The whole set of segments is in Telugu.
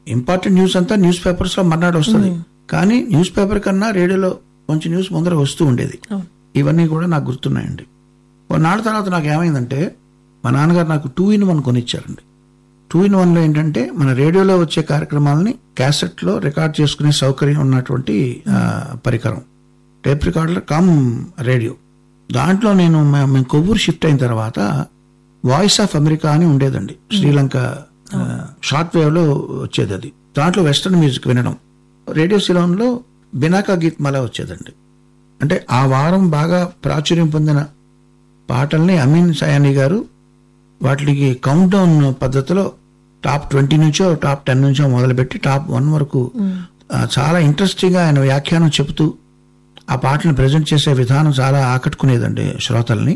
ఇంపార్టెంట్ న్యూస్ అంతా న్యూస్ పేపర్స్ లో మర్నాడు వస్తుంది కానీ న్యూస్ పేపర్ కన్నా రేడియోలో కొంచెం న్యూస్ ముందర వస్తూ ఉండేది అవును ఇవన్నీ కూడా నాకు గుర్తున్నాయండి కొన్నాళ్ళ తర్వాత నాకు ఏమైందంటే మా నాన్నగారు నాకు టూ ఇన్ వన్ కొనిచ్చారండి టూ ఇన్ వన్లో ఏంటంటే మన రేడియోలో వచ్చే కార్యక్రమాలని క్యాసెట్లో రికార్డ్ చేసుకునే సౌకర్యం ఉన్నటువంటి ఆ, పరికరం టేప్ రికార్డర్ కమ్ రేడియో దాంట్లో నేను మే- మేము కొవ్వూరు షిఫ్ట్ అయిన తర్వాత వాయిస్ ఆఫ్ అమెరికా అని ఉండేదండి శ్రీలంక ఆ, షార్ట్ వేవ్లో వచ్చేది అది దాంట్లో వెస్టర్న్ మ్యూజిక్ వినడం రేడియో సిలోన్లో బినాకా గీత్ మలా వచ్చేదండి అంటే ఆ వారం బాగా ప్రాచుర్యం పొందిన పాటల్ని అమీన్ సయానీ గారు వాటికి కౌంట్ డౌన్ పద్ధతిలో టాప్ ట్వంటీ నుంచో టాప్ టెన్ నుంచో మొదలుపెట్టి టాప్ వన్ వరకు ఆ, చాలా ఇంట్రెస్టింగ్గా ఆయన వ్యాఖ్యానం చెబుతూ ఆ పాటలను ప్రజెంట్ చేసే విధానం చాలా ఆకట్టుకునేదండి శ్రోతల్ని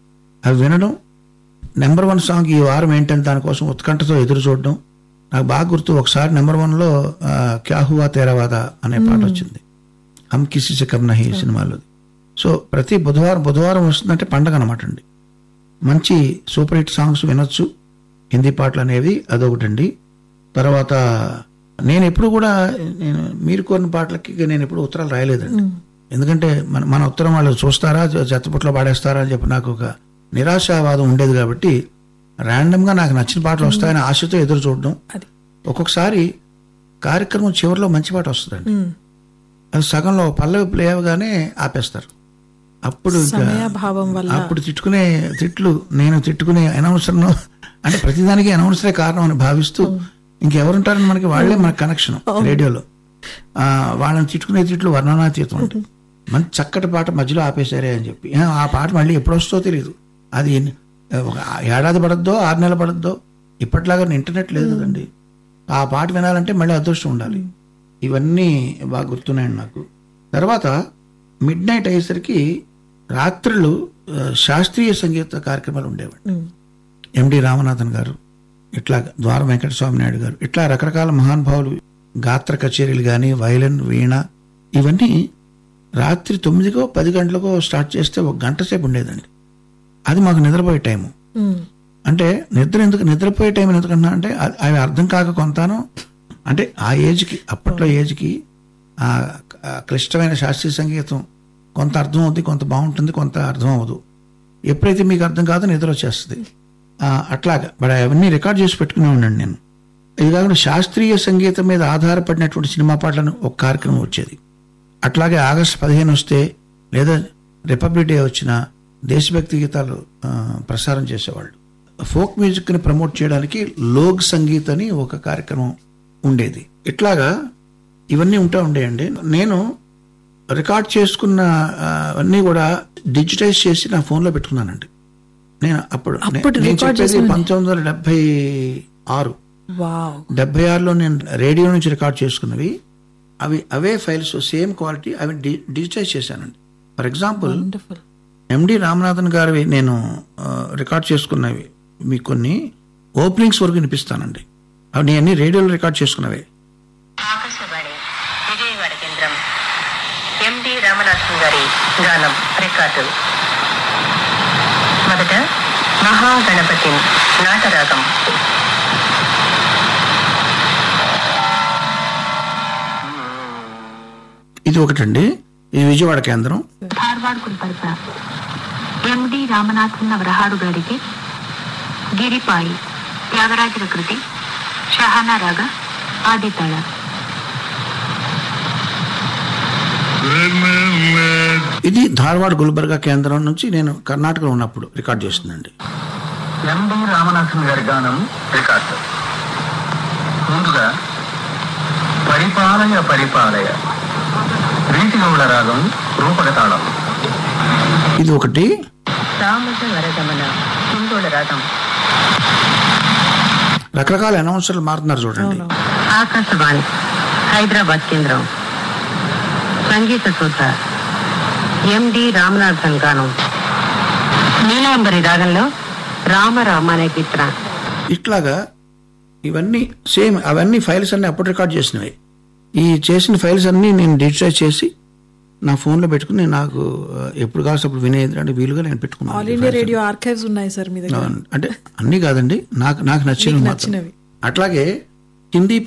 అవి వినడం నెంబర్ వన్ సాంగ్ ఈ వారం ఏంటని దానికోసం ఉత్కంఠతో ఎదురు చూడడం నాకు బాగా గుర్తు ఒకసారి నెంబర్ వన్లో ఆ, క్యా హువా తేరావాదా అనే పాట వచ్చింది హమ్ కిసి సే కమ్ నహీ సినిమాలో సో ప్రతి బుధవారం బుధవారం వస్తుందంటే పండగ అనమాట అండి మంచి సూపర్ హిట్ సాంగ్స్ వినొచ్చు హిందీ పాటలు అనేవి అదొకటండి తర్వాత నేను ఎప్పుడు కూడా నేను మీరు కోరిన పాటలకి నేను ఎప్పుడు ఉత్తరాలు రాయలేదండి ఎందుకంటే మన మన ఉత్తరం వాళ్ళు చూస్తారా చెత్తపుట్లో పాడేస్తారా అని చెప్పి నాకు ఒక నిరాశావాదం ఉండేది కాబట్టి ర్యాండమ్గా నాకు నచ్చిన పాటలు వస్తాయని ఆశతో ఎదురు చూడడం అది ఒక్కొక్కసారి కార్యక్రమం చివరిలో మంచి పాట వస్తుందండి ఉమ్. అది సగంలో పల్లవి ప్లే అవగానే ఆపేస్తారు అప్పుడు ఇంకా సమయాభావం వల్ల అప్పుడు తిట్టుకునే తిట్లు నేను తిట్టుకునే అనౌన్సర్ను అంటే ప్రతిదానికి అనౌన్సరే కారణం అని భావిస్తూ ఇంకెవరుంటారని మనకి వాళ్ళే మన కనెక్షన్ రేడియోలో ఆ, వాళ్ళని తిట్టుకునే తిట్లు వర్ణనాతీతం అంటే మంచి చక్కటి పాట మధ్యలో ఆపేశారే అని చెప్పి ఆ, ఆ పాట మళ్ళీ ఎప్పుడు వస్తుందో తెలియదు అది ఎన్ని- ఒక ఏడాది పడద్దో ఆరు నెలలు పడద్దో ఇప్పటిలాగా ఇంటర్నెట్ లేదు కదండి ఆ పాట వినాలంటే మళ్ళీ అదృష్టం ఉండాలి ఇవన్నీ బాగా గుర్తున్నాయండి నాకు తర్వాత మిడ్ నైట్ అయ్యేసరికి రాత్రులు ఆ, శాస్త్రీయ సంగీత కార్యక్రమాలు ఉండేవండి ఉమ్. ఎండి రామనాథన్ గారు ఇట్లా ద్వార వెంకటస్వామి నాయుడు గారు ఇట్లా రకరకాల మహానుభావులు గాత్ర కచేరీలు కానీ వైలన్ వీణ ఇవన్నీ రాత్రి తొమ్మిదికో పది గంటలకో స్టార్ట్ చేస్తే ఒక గంట సేపు ఉండేదండి అది మాకు నిద్రపోయే టైము ఉమ్. అంటే నిద్ర ఎందుకు నిద్రపోయే టైం ఎందుకన్నా అంటే అ- అవి అర్థం కాక కొంతాను అంటే ఆ ఏజ్కి అప్పట్లో ఏజ్కి ఆ ఆ క్లిష్టమైన శాస్త్రీయ సంగీతం కొంత అర్థం అవుతుంది కొంత బాగుంటుంది కొంత అర్థం అవ్వదు ఎప్పుడైతే మీకు అర్థం కాదో నిద్ర వచ్చేస్తుంది ఆ, అట్లాగా బట్ అవన్నీ రికార్డ్ చేసి పెట్టుకునే ఉండండి నేను ఇది కాకుండా శాస్త్రీయ సంగీతం మీద ఆధారపడినటువంటి సినిమా పాటలను ఒక కార్యక్రమం వచ్చేది అట్లాగే ఆగస్టు పదిహేను వస్తే లేదా రిపబ్లిక్ డే వచ్చిన దేశభక్తి గీతాలు ఆ, ప్రసారం చేసేవాళ్ళు ఫోక్ మ్యూజిక్ని ప్రమోట్ చేయడానికి లోక్ సంగీత్ అని ఒక కార్యక్రమం ఉండేది ఇట్లాగా ఇవన్నీ ఉంటా ఉండేయండి నేను రికార్డ్ చేసుకున్న ఆ, అన్నీ కూడా డిజిటైజ్ చేసి నా ఫోన్లో పెట్టుకున్నానండి నేను అప్పుడు నే- అప్పుడు నేను రికార్డ్ చెప్పేది చేసుకుని- పంతొమ్మిది వందల డెబ్బై ఆరు వావ్ డెబ్బై ఆరులో నేను రేడియో నుంచి రికార్డ్ చేసుకున్నవి అవి అవే ఫైల్స్ సేమ్ క్వాలిటీ అవి డి- డిజిటైజ్ చేశానండి for example wonderful M D Ramanathan గారివి నేను ఆ, రికార్డ్ చేసుకున్నవి మీకు కొన్ని ఓపెనింగ్స్ వరకు వినిపిస్తానండి అవి నేను అన్ని రేడియోలో రికార్డ్ చేసుకున్నవే ఆకాశవాణి విజయవాడ కేంద్రం ఎండి రామనాథన్ గారి గానం రికార్డు మొదట మహాగణపతి నాటరాగం ఇది ఒకటండి ఇది విజయవాడ కేంద్రం ಧಾರವಾಡ ಕುರಿಪರಿಸ ಎಂಡಿ ರಾಮನಾಥನ್ ಅವರ ಹಾಡುಗಾರಿಕೆ ಗಿರಿಪಾಯಿ ತ್ಯಾಗರಾಜರ ಕೃತಿ ಶಹನ ರಾಗ ಆದಿತಾಳ ఇది ధార్వాడ్ గుల్బర్గా కేంద్రం నుంచి నేను కర్ణాటకలో ఉన్నప్పుడు రికార్డ్ చేస్తుందండి ఎండి రామనాథన్ గారి గానం రికార్డు ముందుగా పరిపాలయ పరిపాలయ రీతిగౌళ రాగం రూపక తాళం ఇది ఒకటి ತಾಮಸ ವರಗಮನ ಹಿಂದೋಳ ರಾಗಂ రకరకాల అనౌన్సర్లు మారుతున్నారు చూడండి అవును ఆకాశవాణి హైదరాబాద్ కేంద్రం సంగీత సూత్ర ఎండి రామనాథన్ గానం నీలాంబరి రాగంలో రామరామ అనే కీర్తన ఇట్లాగా ఇవన్నీ సేమ్ అవన్నీ ఫైల్స్ అన్ని అప్పుడు రికార్డ్ చేసినవి ఈ చేసిన ఫైల్స్ అన్నీ నేను డిజిటైజ్ చేసి నా ఫోన్లో పెట్టుకుని నాకు ఆ, ఎప్పుడు కావాల్సి అప్పుడు వినేది అంటే వీలుగా నేను పెట్టుకున్నాను ఆల్ ఇండియా రేడియో ఆర్కైవ్స్ ఉన్నాయి సార్ మీ దగ్గర అంటే అన్నీ కాదండి నాకు నాకు నచ్చినవి మీకు మాత్రం నచ్చినవి అట్లాగే హిందీ